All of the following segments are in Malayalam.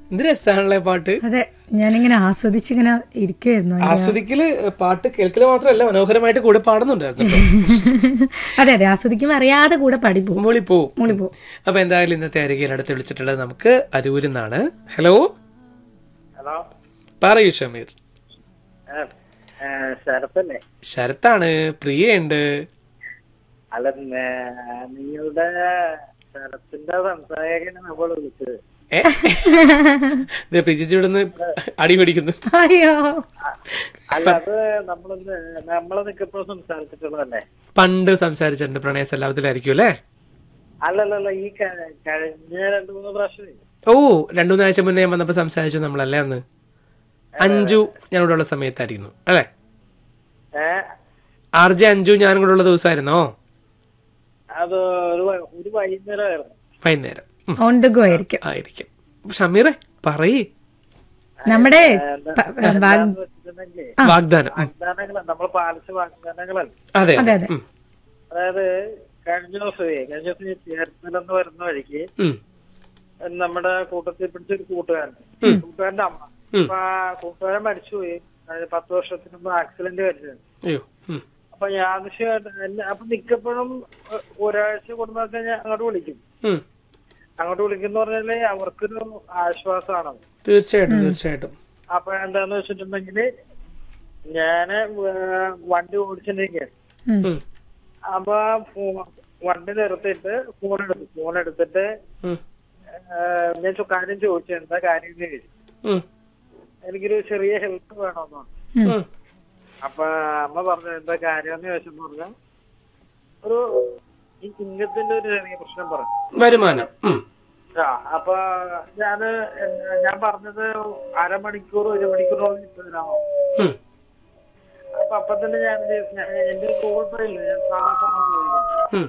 എന്ത് രസാണല്ലേ പാട്ട് അതെ ഞാനിങ്ങനെ ആസ്വദിച്ചിങ്ങനെ ഇരിക്കുമായിരുന്നു ആസ്വദിക്കല് പാട്ട് കേൾക്കല് മാത്രമല്ല മനോഹരമായിട്ട് കൂടെ പാടുന്നുണ്ടായിരുന്നു കേട്ടോ. അതെ അതെ ആസ്വദിക്കുമ്പോൾ അറിയാതെ കൂടെ പഠിപ്പോ മൂളി പോവും മൂളി പോവും. അപ്പൊ എന്തായാലും ഇന്നത്തെ അരികയിൽ അടുത്ത് വിളിച്ചിട്ടുള്ളത് നമുക്ക് അരൂരിൽ നിന്നാണ് ഹലോ ഹലോ പറയൂ ഷമീർ ശരത്തല്ലേ ശരത്താണ് പ്രിയയുണ്ട് അല്ല നേ- നിങ്ങളുടെ ശരത്തിന്റെ സംസാരിക്കാണ് നമ്മൾ വിളിച്ചത് ഏ ഇത് പ്രിജിച്ച് ഇവിടുന്ന് അടി പിടിക്കുന്നു അയ്യോ അല്ല അത് നമ്മളൊന്ന് നമ്മളെ നിൽക്കപ്പോ സംസാരിച്ചിട്ടുള്ളതല്ലേ പണ്ട് സംസാരിച്ചിട്ടുണ്ട് പ്രണയ സല്ലാപത്തിലായിരിക്കും അല്ലേ അല്ലല്ലല്ല ഈ ക- കഴിഞ്ഞ രണ്ടു മൂന്ന് പ്രാവശ്യം ഓ രണ്ടു മൂന്നാഴ്ച മുന്നേ ഞാൻ വന്നപ്പോ സംസാരിച്ചു നമ്മളല്ലേ അന്ന് അഞ്ചു ഞാൻ ഇവിടെ ഉള്ള സമയത്തായിരുന്നു അല്ലേ ഏ ആർ ജെ അഞ്ചു ഞാനും കൂടെ ഉള്ള ദിവസമായിരുന്നോ അത് ഒരു വൈ- ഒരു വൈകുന്നേരമായിരുന്നു വൈകുന്നേരം ഉം, ഓൺ ദ ഗോ ആയിരിക്കും ആയിരിക്കും ഷമീറെ പറയേ നമ്മുടെ പ- വാ- എന്ന് വെച്ചിട്ടുണ്ടെങ്കിൽ വാഗ്ദാനം ഉം, വാഗ്ദാനങ്ങൾ നമ്മൾ പാലിച്ച വാഗ്ദാനങ്ങളല്ല അതെ അതെ അതെ ഉം, അതായത് കഴിഞ്ഞ ദിവസമേ കഴിഞ്ഞ ദിവസം ഈ ചേർത്തലെന്ന് വരുന്ന വഴിക്ക് ഉം, നമ്മുടെ കൂട്ടത്തിൽ പിടിച്ച ഒരു കൂട്ടുകാരൻ കൂട്ടുകാരന്റെ അമ്മ ഉം. അപ്പൊ ആ കൂട്ടുകാരൻ മരിച്ചുപോയി അതായത് പത്ത് വർഷത്തിന് മുമ്പ് ആക്സിഡന്റ് മരിച്ചത് അയ്യോ ഉം, അപ്പൊ യാദൃശ്യമായിട്ട് എന്നെ അപ്പൊ മിക്കപ്പോഴും ഒ- ഒരാഴ്ച കൂടുമ്പോഴൊക്കെ ഞാൻ അങ്ങോട്ട് വിളിക്കും ഉം. അങ്ങോട്ട് വിളിക്കുന്ന പറഞ്ഞാല് അവർക്കൊരു ആശ്വാസമാണ് തീർച്ചയായിട്ടും തീർച്ചയായിട്ടും അപ്പൊ എന്താന്ന് വെച്ചിട്ടുണ്ടെങ്കില് ഞാന് വേ- വണ്ടി ഓടിച്ചിട്ടിരിക്കുക ഉം. ഉം, അപ്പൊ ഫോ- വണ്ടി നിർത്തിയിട്ട് ഫോൺ എടുത്തു ഫോൺ എടുത്തിട്ട് ഉം, ഏഹ് ഞാൻ ചോ- കാര്യം ചോദിച്ചു എന്താ കാര്യം എന്ന് ചോദിച്ചു ഉം, എനിക്കൊരു ചെറിയ ഹെൽപ്പ് വേണമെന്ന് പറഞ്ഞു ഉം. അപ്പൊ അമ്മ പറഞ്ഞു എന്താ കാര്യം എന്ന് ചോദിച്ചപ്പോ പറഞ്ഞ ഒരു ഈ ഇംഗത്തിന്റെ ഒരു ചെറിയ പ്രശ്നം പറഞ്ഞു വരുമാനം ഉം, ആ അപ്പൊ ഞാന് എൻ- ഞാൻ പറഞ്ഞത് അരമണിക്കൂർ ഒരു മണിക്കൂറോളം ഇട്ട് തരാമോ ഉം, അപ്പൊ അപ്പൊ തന്നെ ഞാൻ ഇത് ഞാൻ- എന്റെ ഗൂഗിൾ പേ ഇല്ല ഞാൻ സാധാ ഫോൺ ഉപയോഗിക്കുന്നത് ഉം,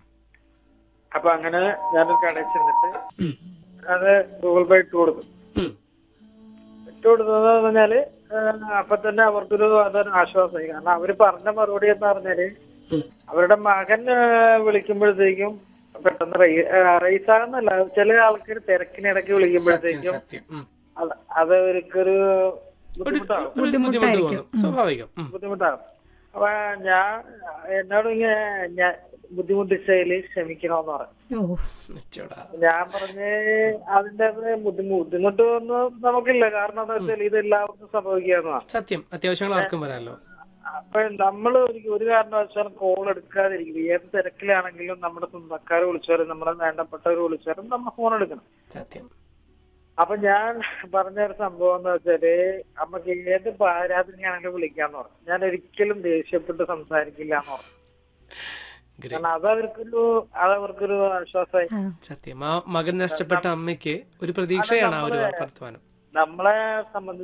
അപ്പൊ അങ്ങനെ ഞാനൊരു കടയിൽ ചെന്നിട്ട് ഉം, അത് ഗൂഗിൾ പേ ഇട്ട് കൊടുത്തു ഉം. ഇട്ട് കൊടുത്തതെന്ന് പറഞ്ഞാല് ഏഹ് അപ്പൊ തന്നെ അവർക്കൊരു അതൊരു ആശ്വാസമായി കാരണം അവര് പറഞ്ഞ മറുപടി എന്ന് പറഞ്ഞാല് ഉം. അവരുടെ മകൻ ഏഹ് വിളിക്കുമ്പോഴത്തേക്കും പെട്ടെന്ന് റൈ- ഏഹ് റൈസ് ആകുന്നല്ല ചില ആൾക്കാർ തിരക്കിനിടയ്ക്ക് വിളിക്കുമ്പോഴത്തേക്കും സത്യം ഉം. അത് അത് അവർക്കൊരു ബുദ്ധിമുട്ടാകും ഒരു ബുദ്ധിമുട്ട് തോന്നും സ്വാഭാവികം ഉം, ബുദ്ധിമുട്ടാകും അപ്പൊ ഞാൻ എന്നോട് ഇങ്ങനെ ഞാൻ ബുദ്ധിമുട്ടിച്ചതിൽ ക്ഷമിക്കണമെന്ന് പറഞ്ഞു ഓ നിച്ചോടാ. ഞാൻ പറഞ്ഞ് അതിന്റെ അത് ബുദ്ധിമു ബുദ്ധിമുട്ടൊന്നും നമുക്കില്ല കാരണം എന്താ വെച്ചാൽ ഇത് എല്ലാവർക്കും സംഭവിക്കാവുന്നതാണ് സത്യം അത്യാവശ്യങ്ങൾ ആർക്കും വരാമല്ലോ അപ്പൊ നമ്മൾ ഒരു ഒരു കാരണവശാലും കോൾ എടുക്കാതിരിക്കും ഏത് തിരക്കിലാണെങ്കിലും നമ്മുടെ സ്വന്തക്കാർ വിളിച്ചാലും നമ്മുടെ വേണ്ടപ്പെട്ടവർ വിളിച്ചാലും നമ്മൾ ഫോൺ എടുക്കണം സത്യം അപ്പൊ ഞാൻ പറഞ്ഞ ഒരു സംഭവം എന്ന് വെച്ചാല് നമുക്ക് ഏത് പാരാതിനെയാണെങ്കിലും വിളിക്കാന്ന് പറഞ്ഞു ഞാൻ ഒരിക്കലും ദേഷ്യപ്പെട്ട് സംസാരിക്കില്ല എന്ന് പറഞ്ഞു Great. കാരണം അത് അവർക്കൊരു അത് അവർക്കൊരു ആശ്വാസമായി ആ. സത്യം ആ മകൻ നഷ്ടപ്പെട്ട അമ്മയ്ക്ക് ഒരു പ്രതീക്ഷയാണ് ആ ഒരു വർത്തമാനം നമ്മളെ സംബന്ധിച്ച്